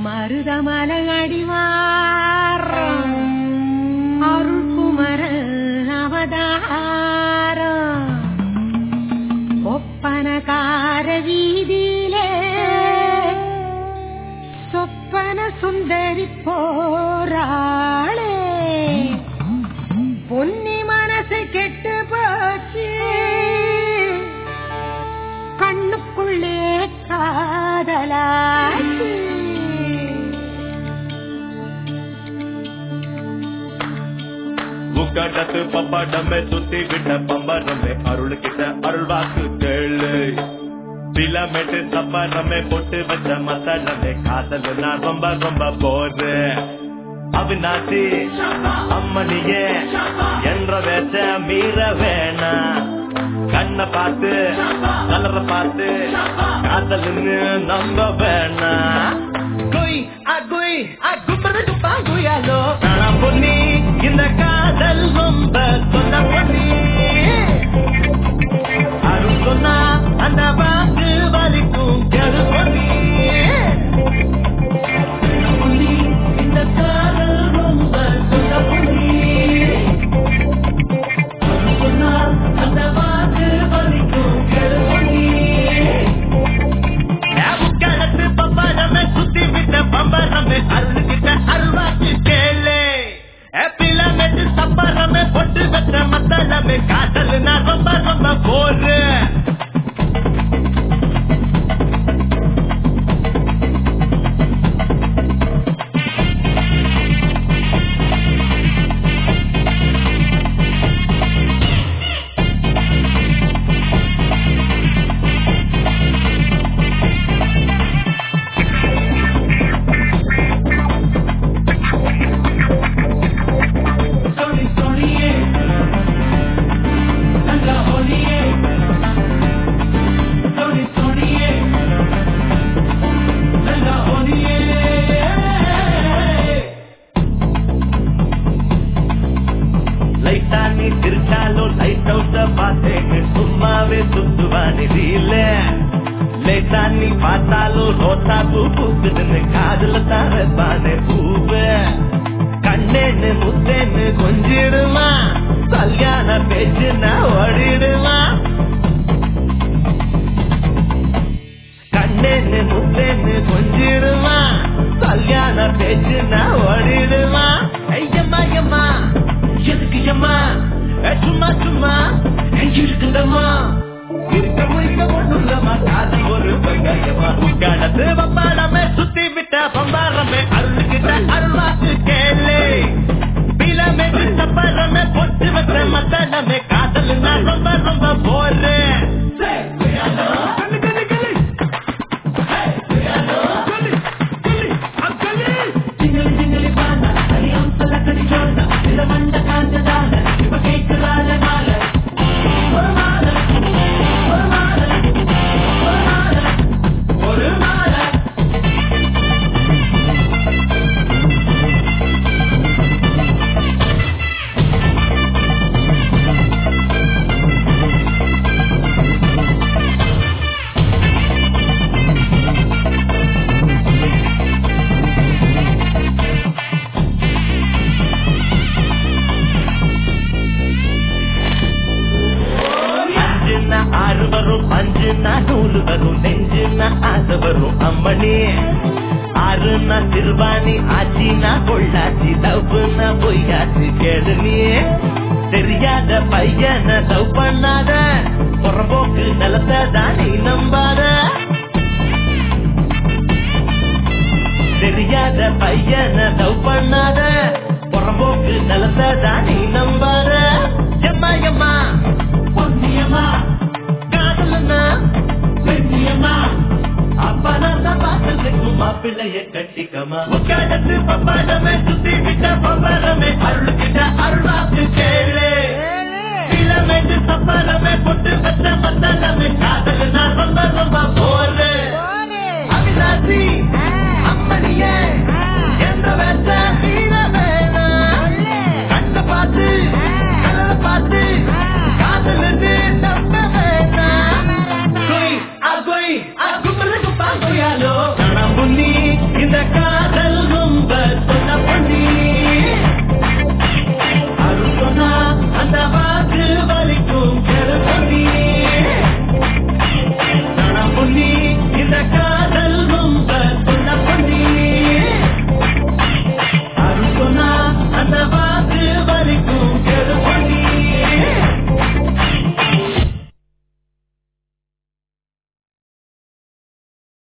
மருதமலை அடிவாரம் அருள்குமர அவதாரம் ஒப்பனகார வீதியிலே சொப்பன சுந்தரி போராளே பொன்னி மனசு கெட்டு போச்சு கண்ணுக்குள்ளே காதலாச்சு உக்கடத்து பப்பாடமே சுத்தி விட்ட பம்பரமே அருள் கிட்ட அருள்வாக்கு கேளு பிலமெட்டு சப்பரமே பொட்டு வச்ச மசாலமே காதல் நான் ரொம்ப ரொம்ப போறேன் அவிநாசி அம்மனியே என்ற வேச்ச மீற வேணாம் கண்ணை பார்த்து கலரை பார்த்து காதல்னு நம்ப வேணாம் குய் அகுய் அகுப்பது குப்பா குயாலோ நான் பொன்னி இந்த காதல் ரொம்ப சொன்ன பொன்னி அருள் சொன்னா அந்த வாக்கு வலிக்கும் கெடு பொன்னி பொன்னி, இந்த காதல் ரொம்ப சொன்ன பொன்னி அருள் சொன்னா அந்த வாக்கு வலிக்கும் கெடு பொன்னி கடத்து பம்பரமே சுத்தி விட்ட பம்பரமே அருள்கிட்ட அருள்வாக்கு கேளு பிளமெட்டு சப்பரமே பொட்டு வச்ச மத்தளமே காதல் நான் ரொம்ப ரொம்ப போறேன் Sorry, sorry, Nanga holiye. Sorry, sorry, Nanga holiye. லைட்டா நீ சிரிச்சாலும் லைட் அவுட்ட பார்த்தேன்னு சும்மாவே சுத்துவானி இல்ல லைட்டா நீ பார்த்தாலும் ரோட்டா பூ பூக்குதுன்னு காதுல தரப்பானே பூவே கண்ணேன்னு முத்தேன்னு கொஞ்சிடுமா கல்யாண பேச்சுன்னா ஓடிடுமா கண்ணேன்னு முத்தேன்னு கொஞ்சிடுமா கல்யாண பேச்சுன்னா ஓடிடுமா ஐயம்மா ஐயம்மா எதுக்கு ஐயம்மா ஏ, சும்மா சும்மா இருக்குதம்மா இருக்க முடிக்க ஒண்ணுல்லம்மா காதல் ஒரு வெங்காயமா உட்காடத்து பம்பாடமே சுத்தி விட்ட பம்பாரமே அருள்கிட்ட அருள்வாக்கு கேளு பிலமே சப்பரமே பொட்டு வச்ச மத்தனமே காதல் நான் ரொம்ப ரொம்ப போறேன் கண்ணு கண்ணு கண்ணு ஜிங்கலி ஜிங்கலி பாண்டா அடி அம்சல கடி ஜோண்டா இந்த மண்ட காஞ்சதால இப்ப கேக்குறால மால ஒரு மால ஒரு மால ஒரு மால ஒரு மால அஞ்சுன்னா ஆறு வரும் அஞ்சுன்னா நூறு வரும் நெஞ்சுன்னா ஆசை வரும் அம்மணி ஆறுனா திருவாணி ஆச்சினா கொள்ளாச்சி தப்புனா பொய்யாச்சு கேடு நீ தெரியாத பையன தவ் பண்ணாத புறம்போக்கு நிலத்தை தான் நீ நம்பாத தெரியாத பையன தவ் பண்ணாத புறம்போக்கு நிலத்தை தான் நீ நம்பாத எம்மா எம்மா பொன்னியம்மா காதலன்னா பெண்ணியம்மா அப்பா நான் தான் பார்த்ததுக்கும் மாப்பிள்ளைய கட்டிக்கமா உட்காடத்து பப்பாடமே சுத்தி விட்ட பம்பரமே அருள்கிட்ட அருள்வாக்கு கேளு கிலோமீட்டர் சப்பரமே பொட்டு வச்ச மத்தனமே காதல் நான் ரொம்ப ரொம்ப போறேன் அவிநாசி